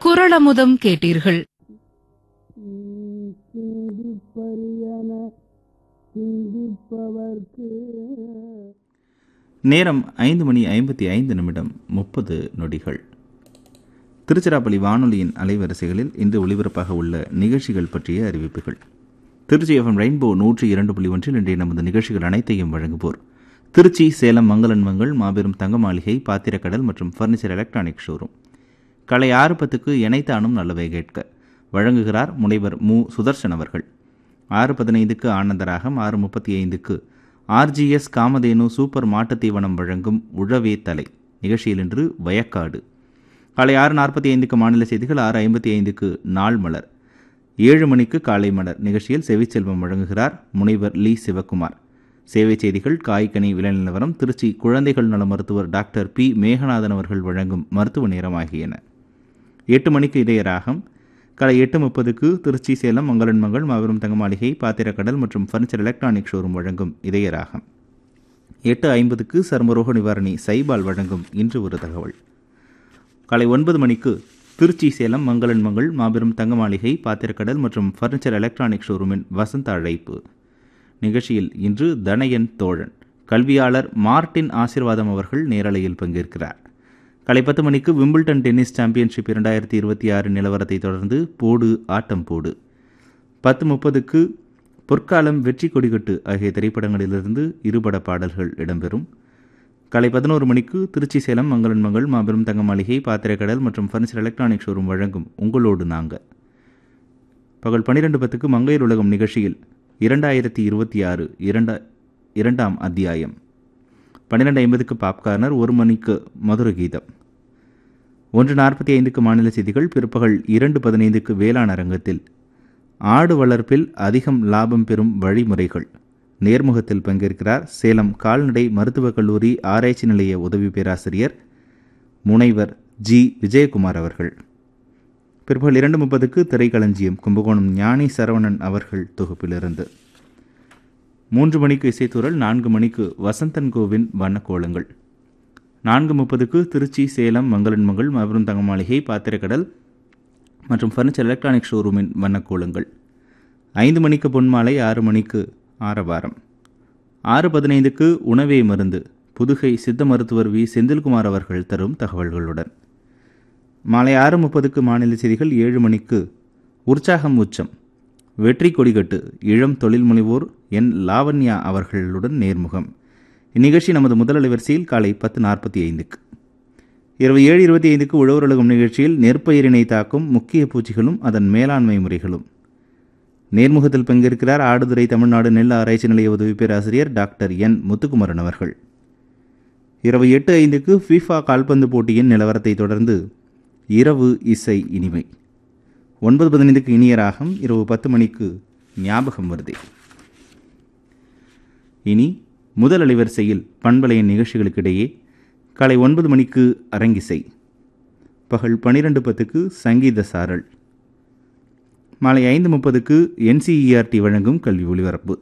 குரளமுதம் கேட்டீர்கள் சிந்திப்பரியன சிந்திப்பவர்க்கு நேரம் ஐந்து மணி ஐம்பத்தி ஐந்து நிமிடம் முப்பது நொடிகள் திருச்சிராப்பள்ளி வானொலியின் அலைவரிசைகளில் இன்று ஒளிபரப்பாக உள்ள நிகழ்ச்சிகள் பற்றிய அறிவிப்புகள் திருச்சி எஃப்எம் ரெயின்போ நூற்றி இரண்டு புள்ளி ஒன்றில் இன்றைய நமது நிகழ்ச்சிகள் அனைத்தையும் வழங்குவோர் திருச்சி சேலம் மங்களன் மங்கள் மாபெரும் தங்க மாளிகை பாத்திரக்கடல் மற்றும் ஃபர்னிச்சர் எலக்ட்ரானிக் ஷோரூம் காலை ஆறு பத்துக்கு இணைத்தானும் நல்லவை கேட்க வழங்குகிறார் முனைவர் மு சுதர்சன் அவர்கள் ஆறு பதினைந்துக்கு ஆனந்தராகம் ஆறு முப்பத்தி ஐந்துக்கு ஆர்ஜிஎஸ் காமதேனு சூப்பர் மாட்டுத் தீவனம் வழங்கும் உழவே தலை நிகழ்ச்சியில் இன்று வயக்காடு காலை ஆறு நாற்பத்தி ஐந்துக்கு மாநில செய்திகள் ஆறு ஐம்பத்தி ஐந்துக்கு நாள் மலர் ஏழு மணிக்கு காலை மலர் நிகழ்ச்சியில் செவிச்செல்வம் வழங்குகிறார் முனைவர் லீ சிவக்குமார் சேவை செய்திகள் காய்கனி விலை நிலவரம் திருச்சி குழந்தைகள் நல மருத்துவர் டாக்டர் பி மேகநாதன் அவர்கள் வழங்கும் மருத்துவ நேரம் ஆகியன எட்டு மணிக்கு இதய ராகம் காலை எட்டு முப்பதுக்கு திருச்சி சேலம் மங்களன் மங்கள் மாபெரும் தங்க மாளிகை பாத்திரக்கடல் மற்றும் ஃபர்னிச்சர் எலக்ட்ரானிக் ஷோரூம் வழங்கும் இதய ராகம் எட்டு ஐம்பதுக்கு சர்மரோக நிவாரணி சைபால் வழங்கும் இன்று ஒரு தகவல் காலை ஒன்பது மணிக்கு திருச்சி சேலம் மங்களன் மங்கள் மாபெரும் தங்க மாளிகை பாத்திரக்கடல் மற்றும் ஃபர்னிச்சர் எலக்ட்ரானிக் ஷோரூமின் வசந்த அழைப்பு நிகழ்ச்சியில் இன்று தனயன் தோழன் கல்வியாளர் மார்ட்டின் ஆசிர்வாதம் அவர்கள் நேரலையில் பங்கேற்கிறார் காலை பத்து மணிக்கு விம்பிள்டன் டென்னிஸ் சாம்பியன்ஷிப் இரண்டாயிரத்தி இருபத்தி ஆறு நிலவரத்தை தொடர்ந்து போடு ஆட்டம் போடு பத்து முப்பதுக்கு பொற்காலம் வெற்றி கொடிகட்டு ஆகிய திரைப்படங்களிலிருந்து இருபட பாடல்கள் இடம்பெறும் காலை பதினோரு மணிக்கு திருச்சி சேலம் மங்களன் மங்கள் மாபெரும் தங்க மாளிகை பாத்திரக்கடல் மற்றும் ஃபர்னிச்சர் எலக்ட்ரானிக் ஷோரூம் வழங்கும் உங்களோடு நாங்க பகல் பன்னிரெண்டு பத்துக்கு மங்கையர் உலகம் நிகழ்ச்சியில் இரண்டாயிரத்தி இருபத்தி ஆறு இரண்டா இரண்டாம் அத்தியாயம் பன்னிரெண்டு ஐம்பதுக்கு பாப்கார்னர் ஒரு மணிக்கு மதுர கீதம் ஒன்று நாற்பத்தி ஐந்துக்கு மாநில செய்திகள் பிற்பகல் இரண்டு பதினைந்துக்கு வேளாண் அரங்கத்தில் ஆடு வளர்ப்பில் அதிகம் லாபம் பெறும் வழிமுறைகள் நேர்முகத்தில் பங்கேற்கிறார் சேலம் கால்நடை மருத்துவக் கல்லூரி ஆராய்ச்சி நிலைய உதவி பேராசிரியர் முனைவர் ஜி விஜயகுமார் அவர்கள் பிற்பகல் இரண்டு முப்பதுக்கு திரைக்களஞ்சியம் கும்பகோணம் ஞானி சரவணன் அவர்கள் தொகுப்பிலிருந்து மூன்று மணிக்கு இசைத்தூரல் நான்கு மணிக்கு வசந்தன் கோவின் வண்ணக்கோலங்கள் நான்கு முப்பதுக்கு திருச்சி சேலம் மங்களன் மங்கள் மாபெரும் தங்க மாளிகை பாத்திரக்கடல் மற்றும் ஃபர்னிச்சர் எலக்ட்ரானிக் ஷோரூமின் வண்ணக்கோலங்கள் ஐந்து மணிக்கு பொன்மாலை ஆறு மணிக்கு ஆரவாரம் ஆறு பதினைந்துக்கு உணவே மருந்து புதுகை சித்த மருத்துவர் வி செந்தில்குமார் அவர்கள் தரும் தகவல்களுடன் மாலை ஆறு முப்பதுக்கு மாநில செய்திகள் ஏழு மணிக்கு உற்சாகம் உச்சம் வெற்றி கொடிகட்டு இளம் தொழில் முனைவோர் என் லாவண்யா அவர்களுடன் நேர்முகம் இந்நிகழ்ச்சி நமது முதல் அலைவரிசையில் காலை பத்து நாற்பத்தி ஐந்துக்கு இரவு ஏழு இருபத்தி ஐந்துக்கு உழவர் உலகம் நிகழ்ச்சியில் நெற்பயிரினை தாக்கும் முக்கிய பூச்சிகளும் அதன் மேலாண்மை முறைகளும் நேர்முகத்தில் பங்கேற்கிறார் ஆடுதுறை தமிழ்நாடு நெல் ஆராய்ச்சி நிலைய உதவி பேராசிரியர் டாக்டர் என் முத்துக்குமரன் அவர்கள் இரவு எட்டு ஐந்துக்கு ஃபீஃபா கால்பந்து போட்டியின் நிலவரத்தை தொடர்ந்து இரவு இசை இனிமை ஒன்பது பதினைந்துக்கு இனிய ராகம் இரவு பத்து மணிக்கு ஞாபகம் வருதே இனி முதல் அலைவரிசையில் பண்பலையின் நிகழ்ச்சிகளுக்கிடையே காலை ஒன்பது மணிக்கு அரங்கிசை பகல் பன்னிரெண்டு பத்துக்கு சங்கீத சாரல் மாலை ஐந்து முப்பதுக்கு என்சிஇஆர்டி வழங்கும் கல்வி ஒலிபரப்பு